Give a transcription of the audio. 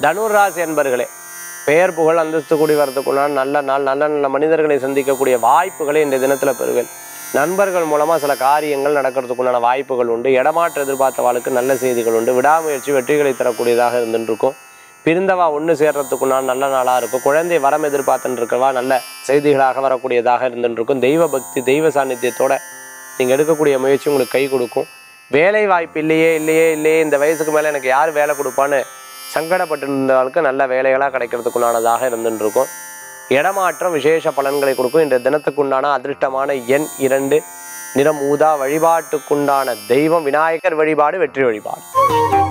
தனுராசி என்பர்களே பெயர் புகழ் அந்தஸ்து கூடி வரதுக்குண்டான நல்ல நாள் நல்ல நல்ல மனிதர்களை சந்திக்கக்கூடிய வாய்ப்புகளை இந்த தினத்தில் பெறுவேன் நண்பர்கள் மூலமாக சில காரியங்கள் நடக்கிறதுக்குண்டான வாய்ப்புகள் உண்டு இடமாற்ற எதிர்பார்த்தவாளுக்கு நல்ல செய்திகள் உண்டு விடாமுயற்சி வெற்றிகளை தரக்கூடியதாக இருந்துட்டு இருக்கும் பிரிந்தவா ஒன்று சேர்றதுக்குண்டான நல்ல நாளாக இருக்கும் குழந்தை வரம் எதிர்பார்த்துட்டு இருக்கவா நல்ல செய்திகளாக வரக்கூடியதாக இருந்துட்டு இருக்கும் தெய்வ பக்தி தெய்வ சாநித்தியத்தோட நீங்கள் எடுக்கக்கூடிய முயற்சி உங்களுக்கு கை கொடுக்கும் வேலை வாய்ப்பு இல்லையே இல்லையே இல்லையே இந்த வயசுக்கு மேலே எனக்கு யார் வேலை கொடுப்பான்னு சங்கடப்பட்டு இருந்தவர்களுக்கு நல்ல வேலைகளாக கிடைக்கிறதுக்குண்டானதாக இருந்துட்டு இருக்கும் இடமாற்றம் விசேஷ பலன்களை கொடுக்கும் இந்த தினத்துக்குண்டான அதிர்ஷ்டமான எண் இரண்டு நிறம் ஊதா வழிபாட்டுக்குண்டான தெய்வம் விநாயகர் வழிபாடு வெற்றி வழிபாடு